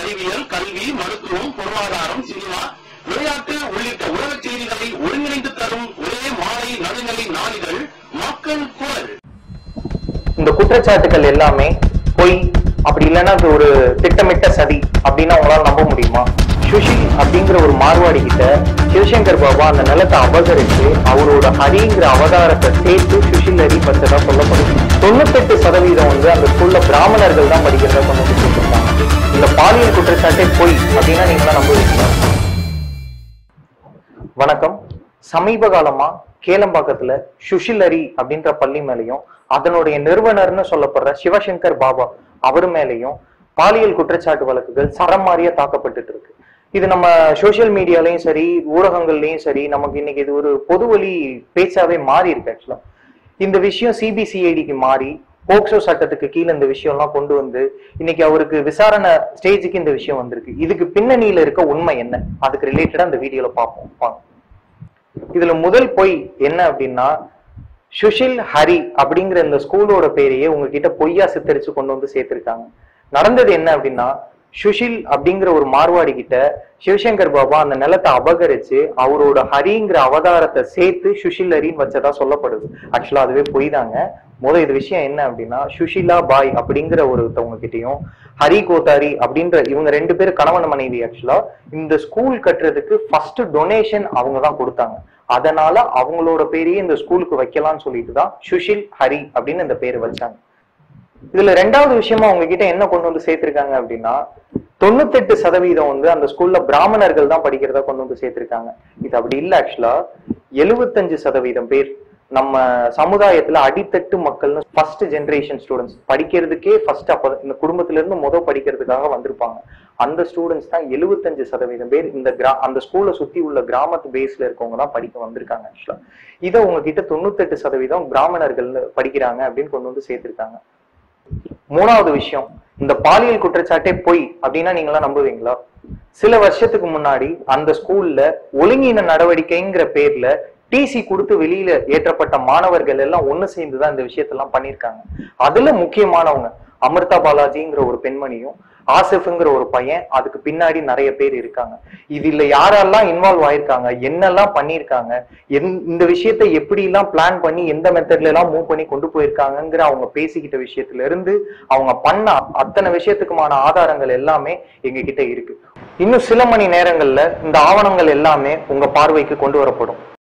அறிவியல் கல்வி மருத்துவம் பொருளாதாரம் சினிமா விளையாட்டு உள்ளிட்ட உலகச் செய்திகளை ஒருங்கிணைந்து தரும் ஒரே மாலை நடுநிலை நாளிதழ் மக்கள் குரல் இந்த குற்றச்சாட்டுகள் எல்லாமே பொய் அப்படி இல்லைன்னா அது ஒரு திட்டமிட்ட சதி அப்படின்னு உங்களால நம்ப முடியுமா சுஷில் அப்படிங்கிற ஒரு மார்வாடி கிட்ட சிவசங்கர் பாபா அந்த நிலத்தை அபகரிச்சு அவரோட ஹரிங்கிற அவதாரத்தை சேர்த்து சுஷில் ஹரி பச்சதா சொல்லப்படுது தொண்ணூத்தெட்டு சதவீதம் வந்து அந்த ஸ்கூல்ல பிராமணர்கள் தான் படிக்கிறதா கொண்டு வந்து சொல்லிருக்காங்க இந்த பாலியல் குற்றச்சாட்டே பொய் அப்படின்னா நீங்க நம்புவீங்களா வணக்கம் சமீப காலமா கேளம்பாக்கத்துல சுஷிலரி அப்படின்ற பள்ளி மேலையும் அதனுடைய நிறுவனர்னு சொல்லப்படுற சிவசங்கர் பாபா அவர் மேலையும் பாலியல் குற்றச்சாட்டு வழக்குகள் சரமாரியா தாக்கப்பட்டுட்டு இருக்கு இது நம்ம சோசியல் மீடியாலயும் சரி ஊடகங்கள்லயும் சரி நமக்கு இன்னைக்கு இது ஒரு பொதுவழி பேச்சாவே மாறி இருக்கு ஆக்சுவலா இந்த விஷயம் சிபிசிஐடிக்கு மாறி போக்சோ சட்டத்துக்கு கீழே இந்த விஷயம் எல்லாம் கொண்டு வந்து இன்னைக்கு அவருக்கு விசாரணை ஸ்டேஜுக்கு இந்த விஷயம் வந்திருக்கு இதுக்கு பின்னணியில இருக்க உண்மை என்ன அதுக்கு ரிலேட்டடா இந்த வீடியோல பார்ப்போம் வாங்க இதுல முதல் பொய் என்ன அப்படின்னா சுஷில் ஹரி அப்படிங்கிற இந்த ஸ்கூலோட பேரையே உங்ககிட்ட பொய்யா சித்தரிச்சு கொண்டு வந்து சேர்த்திருக்காங்க நடந்தது என்ன அப்படின்னா சுஷில் அப்படிங்கிற ஒரு மார்வாடி கிட்ட சிவசங்கர் பாபா அந்த நிலத்தை அபகரிச்சு அவரோட ஹரிங்கிற அவதாரத்தை சேர்த்து சுஷில் ஹரின்னு வச்சதா சொல்லப்படுது ஆக்சுவலா அதுவே பொய் தாங்க முதல் இது விஷயம் என்ன அப்படின்னா சுஷிலா பாய் அப்படிங்கிற ஒருத்தவங்க கிட்டயும் ஹரி கோத்தாரி அப்படின்ற இவங்க ரெண்டு பேரும் கணவன் மனைவி ஆக்சுவலா இந்த ஸ்கூல் கட்டுறதுக்கு ஃபர்ஸ்ட் டொனேஷன் அவங்க தான் கொடுத்தாங்க அதனால அவங்களோட பேரையே இந்த ஸ்கூலுக்கு வைக்கலாம்னு சொல்லிட்டு தான் சுஷில் ஹரி அப்படின்னு இந்த பேர் வச்சாங்க இதுல ரெண்டாவது விஷயமா உங்ககிட்ட என்ன கொண்டு வந்து சேர்த்திருக்காங்க அப்படின்னா தொண்ணூத்தெட்டு சதவீதம் வந்து அந்த ஸ்கூல்ல பிராமணர்கள் தான் படிக்கிறதா கொண்டு வந்து சேர்த்திருக்காங்க இது அப்படி இல்ல ஆக்சுவலா எழுபத்தஞ்சு சதவீதம் பேர் நம்ம சமுதாயத்துல அடித்தட்டு மக்கள்னு ஃபர்ஸ்ட் ஜெனரேஷன் ஸ்டூடெண்ட்ஸ் படிக்கிறதுக்கே ஃபர்ஸ்ட் அப்ப இந்த குடும்பத்துல இருந்து முத படிக்கிறதுக்காக வந்திருப்பாங்க அந்த ஸ்டூடெண்ட்ஸ் தான் எழுபத்தஞ்சு சதவீதம் பேர் இந்த கிரா அந்த ஸ்கூலை சுத்தி உள்ள கிராமத்து பேஸ்ல இருக்கவங்க தான் படிக்க வந்திருக்காங்க ஆக்சுவலா இதை உங்ககிட்ட தொண்ணூத்தெட்டு சதவீதம் பிராமணர்கள் படிக்கிறாங்க அப்படின்னு கொண்டு வந்து சேர்த்திருக்காங்க மூணாவது விஷயம் இந்த பாலியல் குற்றச்சாட்டே பொய் அப்படின்னா நீங்களாம் நம்புவீங்களா சில வருஷத்துக்கு முன்னாடி அந்த ஸ்கூல்ல ஒழுங்கீன நடவடிக்கைங்கிற பேர்ல டிசி கொடுத்து வெளியில ஏற்றப்பட்ட மாணவர்கள் எல்லாம் ஒண்ணு சேர்ந்துதான் இந்த விஷயத்தெல்லாம் பண்ணிருக்காங்க அதுல முக்கியமானவங்க அமிர்தா பாலாஜிங்கிற ஒரு பெண்மணியும் ஆசிஃப்ங்கிற ஒரு பையன் அதுக்கு பின்னாடி நிறைய பேர் இருக்காங்க இதுல யாரெல்லாம் இன்வால்வ் ஆயிருக்காங்க என்னெல்லாம் பண்ணிருக்காங்க எந்- இந்த விஷயத்தை எப்படி எல்லாம் பிளான் பண்ணி எந்த மெத்தட்ல எல்லாம் மூவ் பண்ணி கொண்டு போயிருக்காங்கங்கிற அவங்க பேசிக்கிட்ட விஷயத்துல இருந்து அவங்க பண்ண அத்தனை விஷயத்துக்குமான ஆதாரங்கள் எல்லாமே எங்க கிட்ட இருக்கு இன்னும் சில மணி நேரங்கள்ல இந்த ஆவணங்கள் எல்லாமே உங்க பார்வைக்கு கொண்டு வரப்படும்